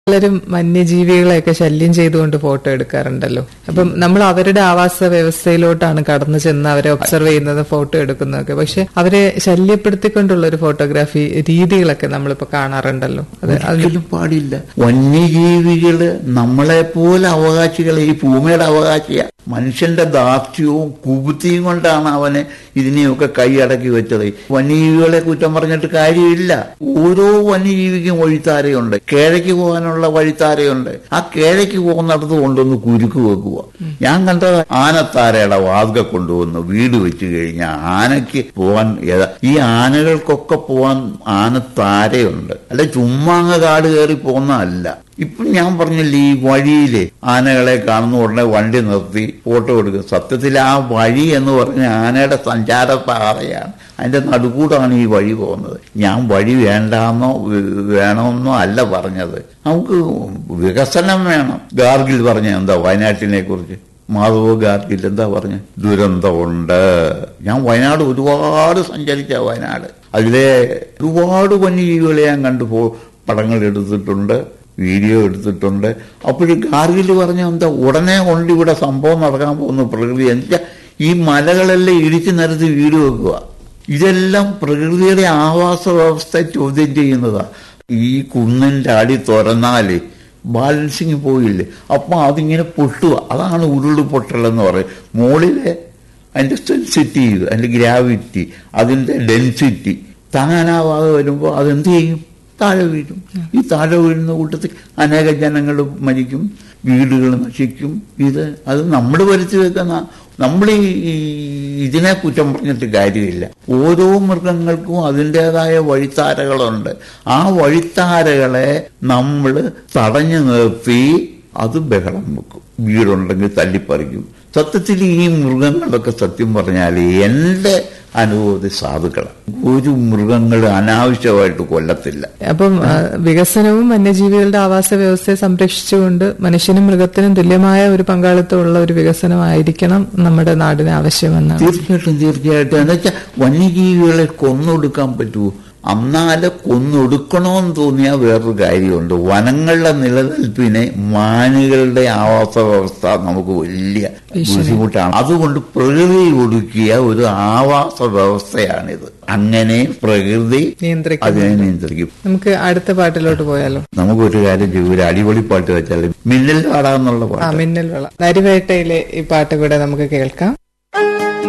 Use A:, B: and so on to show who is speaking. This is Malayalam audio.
A: പലരും വന്യജീവികളെയൊക്കെ ശല്യം ചെയ്തുകൊണ്ട് ഫോട്ടോ എടുക്കാറുണ്ടല്ലോ അപ്പം നമ്മൾ അവരുടെ ആവാസ വ്യവസ്ഥയിലോട്ടാണ് കടന്നു ചെന്ന് അവരെ ഒബ്സർവ് ചെയ്യുന്നത് ഫോട്ടോ എടുക്കുന്നതൊക്കെ പക്ഷെ അവരെ ശല്യപ്പെടുത്തിക്കൊണ്ടുള്ള ഒരു ഫോട്ടോഗ്രാഫി രീതികളൊക്കെ നമ്മളിപ്പോ കാണാറുണ്ടല്ലോ അത് അത്
B: ഒരിക്കലും പാടില്ല വന്യജീവികള് നമ്മളെ പോലെ അവകാശികളെ ഈ ഭൂമിയുടെ അവകാശിയ മനുഷ്യന്റെ ദാർഢ്യവും കുബുദ്ധിയും കൊണ്ടാണ് അവനെ ഇതിനെയൊക്കെ കൈയടക്കി വെച്ചത് വന്യജീവികളെ കുറ്റം പറഞ്ഞിട്ട് കാര്യമില്ല ഓരോ വന്യജീവിക്കും വഴിത്താരയുണ്ട് കേഴയ്ക്ക് പോകാനുള്ള വഴിത്താരയുണ്ട് ആ കേഴയ്ക്ക് പോകുന്നിടത്ത് കൊണ്ടൊന്ന് കുരുക്ക് വെക്കുക ഞാൻ കണ്ടത് ആനത്താരയുടെ വാതുക കൊണ്ടുവന്ന് വീട് വെച്ച് കഴിഞ്ഞാൽ ആനയ്ക്ക് പോകാൻ ഏതാ- ഈ ആനകൾക്കൊക്കെ പോകാൻ ആനത്താരയുണ്ട് അല്ല ചുമ്മാ അങ്ങ് കാട് കയറി പോകുന്നതല്ല ഇപ്പം ഞാൻ പറഞ്ഞില്ലേ ഈ വഴിയിലെ ആനകളെ കാണുന്ന ഉടനെ വണ്ടി നിർത്തി ഫോട്ടോ എടുക്കും സത്യത്തിൽ ആ വഴി എന്ന് പറഞ്ഞ ആനയുടെ സഞ്ചാര പാതയാണ് അതിന്റെ നടുക്കൂടാണ് ഈ വഴി പോകുന്നത് ഞാൻ വഴി വേണ്ടാന്നോ വേ- വേണമെന്നോ അല്ല പറഞ്ഞത് നമുക്ക് വികസനം വേണം ഗാർഗിൽ പറഞ്ഞ എന്താ വയനാട്ടിനെ കുറിച്ച് മാധവ് ഗാർഗിൽ എന്താ പറഞ്ഞ ദുരന്തമുണ്ട് ഞാൻ വയനാട് ഒരുപാട് സഞ്ചരിച്ച വയനാട് അതിലെ ഒരുപാട് വന്യജീവികളെ ഞാൻ കണ്ടു പോ പടങ്ങൾ എടുത്തിട്ടുണ്ട് വീഡിയോ എടുത്തിട്ടുണ്ട് അപ്പോഴും ഗാർഗിൽ പറഞ്ഞ എന്താ ഉടനെ കൊണ്ട് ഇവിടെ സംഭവം നടക്കാൻ പോകുന്ന പ്രകൃതി എന്താ ഈ മലകളെല്ലാം ഇടിച്ചു നിരത്തി വീട് വെക്കുക ഇതെല്ലാം പ്രകൃതിയുടെ ആവാസ വ്യവസ്ഥ ചോദ്യം ചെയ്യുന്നതാ ഈ കുന്നിന്റെ അടി തുറന്നാല് ബാലൻസിങ് പോയില്ലേ അപ്പൊ അതിങ്ങനെ പൊട്ടുക അതാണ് ഉരുള് പൊട്ടലെന്ന് പറയും മുകളിലെ അതിന്റെ സെൻസിറ്റീവ് അതിന്റെ ഗ്രാവിറ്റി അതിന്റെ ഡെൻസിറ്റി താങ്ങാനാവാതെ വരുമ്പോൾ അതെന്ത് ചെയ്യും താഴെ വീഴും ഈ താഴെ വീഴുന്ന കൂട്ടത്തിൽ അനേക ജനങ്ങൾ മരിക്കും വീടുകൾ നശിക്കും ഇത് അത് നമ്മൾ വരുത്തി വെക്കുന്ന നമ്മൾ ഈ ഈ ഇതിനെ കുറ്റം പറഞ്ഞിട്ട് കാര്യമില്ല ഓരോ മൃഗങ്ങൾക്കും അതിൻ്റെതായ വഴിത്താരകളുണ്ട് ആ വഴിത്താരകളെ നമ്മൾ തടഞ്ഞു നിർത്തി അത് ബഹളം വെക്കും വീടുണ്ടെങ്കിൽ തല്ലിപ്പറിക്കും സത്യത്തിൽ ഈ മൃഗങ്ങളൊക്കെ സത്യം പറഞ്ഞാൽ എന്റെ അനുഭവത്തിൽ സാധുക്കളാണ് ഒരു മൃഗങ്ങൾ അനാവശ്യമായിട്ട് കൊല്ലത്തില്ല
A: അപ്പം ആ, വികസനവും വന്യജീവികളുടെ ആവാസ വ്യവസ്ഥയെ സംരക്ഷിച്ചുകൊണ്ട് മനുഷ്യനും മൃഗത്തിനും തുല്യമായ ഒരു പങ്കാളിത്തമുള്ള ഒരു വികസനമായിരിക്കണം നമ്മുടെ നാടിന് ആവശ്യമെന്നാണ്
B: തീർച്ചയായിട്ടും തീർച്ചയായിട്ടും എന്നുവെച്ചാൽ വന്യജീവികളെ കൊന്നൊടുക്കാൻ പറ്റുമോ അന്നാലെ കൊന്നൊടുക്കണമെന്ന് തോന്നിയാൽ വേറൊരു കാര്യമുണ്ട് വനങ്ങളുടെ നിലനിൽപ്പിനെ മാനുകളുടെ ആവാസ വ്യവസ്ഥ നമുക്ക് വലിയ ബുദ്ധിമുട്ടാണ് അതുകൊണ്ട് പ്രകൃതി ഒടുക്കിയ ഒരു ആവാസ വ്യവസ്ഥയാണിത് അങ്ങനെ പ്രകൃതി
A: നിയന്ത്രിക്കും
B: അതിനെ നിയന്ത്രിക്കും
A: നമുക്ക് അടുത്ത പാട്ടിലോട്ട് പോയാലോ
B: നമുക്കൊരു കാര്യം ചെയ്യും ഒരു അടിപൊളി പാട്ട് വെച്ചാൽ മിന്നൽ പാടാന്നുള്ള
A: ആ
B: പാട്ട്
A: മിന്നൽ വിള നരിവേട്ടയിലെ ഈ പാട്ട് കൂടെ നമുക്ക് കേൾക്കാം